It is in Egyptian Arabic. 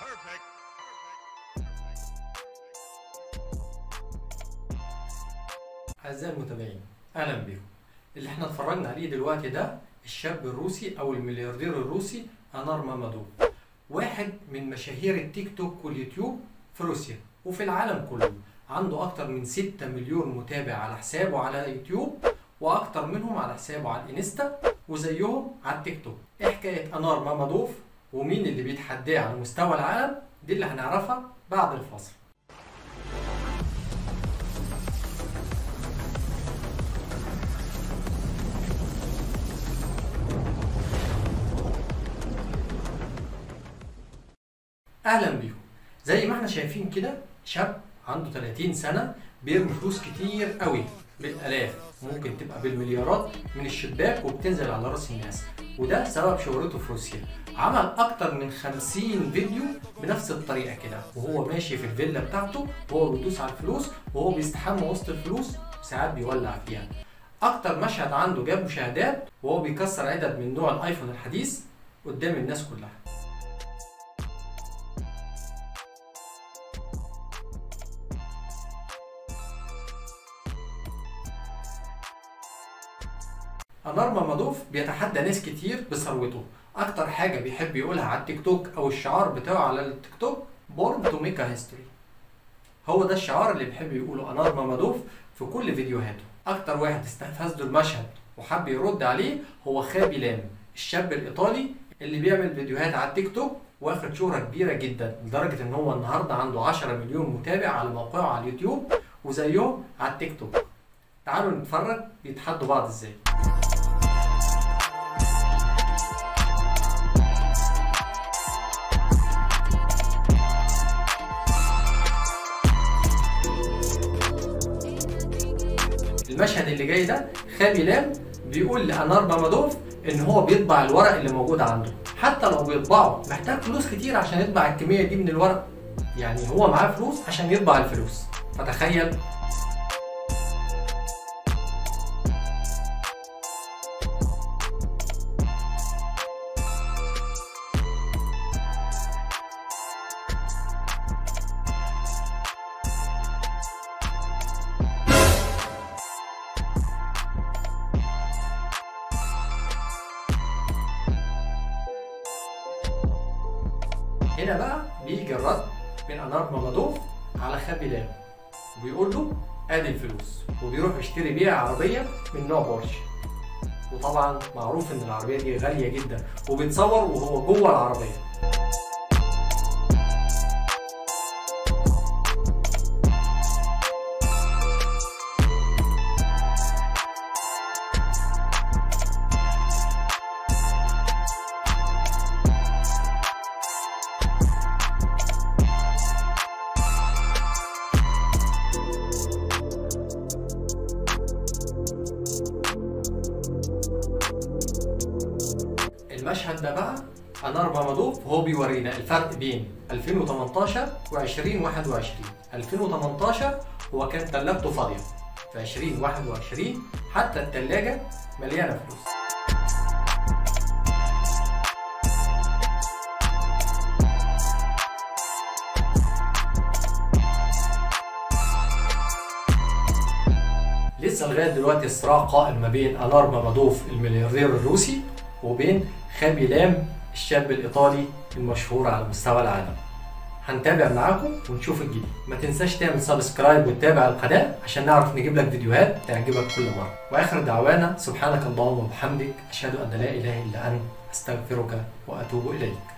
أعزائي المتابعين أهلا بكم اللي احنا اتفرجنا عليه دلوقتي ده الشاب الروسي أو الملياردير الروسي أنار مامادوف واحد من مشاهير التيك توك واليوتيوب في روسيا وفي العالم كله عنده أكتر من 6 مليون متابع على حسابه على يوتيوب وأكتر منهم على حسابه على الانستا وزيهم على التيك توك إيه حكاية أنار مامادوف ومين اللي بيتحداه على مستوى العالم دي اللي هنعرفها بعد الفاصل اهلا بيكم زي ما احنا شايفين كده شاب عنده 30 سنه بيرمي فلوس كتير قوي بالالاف ممكن تبقى بالمليارات من الشباك وبتنزل على راس الناس وده سبب شهرته في روسيا عمل اكتر من 50 فيديو بنفس الطريقه كده وهو ماشي في الفيلا بتاعته وهو بيدوس على الفلوس وهو بيستحمى وسط الفلوس وساعات بيولع فيها اكتر مشهد عنده جاب مشاهدات وهو بيكسر عدد من نوع الايفون الحديث قدام الناس كلها أنار مامادوف بيتحدى ناس كتير بثروته أكتر حاجة بيحب يقولها على التيك توك أو الشعار بتاعه على التيك توك بورن تو ميك هيستوري هو ده الشعار اللي بيحب يقوله أنار مامادوف في كل فيديوهاته أكتر واحد استنفذ له المشهد وحب يرد عليه هو خابي لام الشاب الإيطالي اللي بيعمل فيديوهات على التيك توك واخد شهرة كبيرة جدا لدرجة إن هو النهاردة عنده 10 مليون متابع على موقعه على اليوتيوب وزيهم على التيك توك تعالوا نتفرج بيتحدوا بعض ازاي المشهد اللي جاي ده خابي لام بيقول لانار مامادوف ان هو بيطبع الورق اللي موجود عنده حتى لو بيطبعه محتاج فلوس كتير عشان يطبع الكميه دي من الورق يعني هو معاه فلوس عشان يطبع الفلوس فتخيل هنا بقى بيجي الرد من انار مامادوف على خابي لام وبيقول له ادي الفلوس وبيروح يشتري بيها عربيه من نوع بورش وطبعا معروف ان العربيه دي غاليه جدا وبيتصور وهو جوه العربيه المشهد ده بقى انار مامادوف وهو بيورينا الفرق بين 2018 و 2021 2018 هو كان تلاجته فاضيه في 2021 حتى التلاجة مليانه فلوس لسه لغايه دلوقتي الصراع قائم ما بين انار مامادوف الملياردير الروسي وبين خابي لام الشاب الايطالي المشهور على مستوى العالم هنتابع معاكم ونشوف الجديد ما تنساش تعمل سبسكرايب وتتابع القناه عشان نعرف نجيب لك فيديوهات تعجبك كل مره واخر دعوانا سبحانك اللهم وبحمدك اشهد ان لا اله الا انت استغفرك واتوب اليك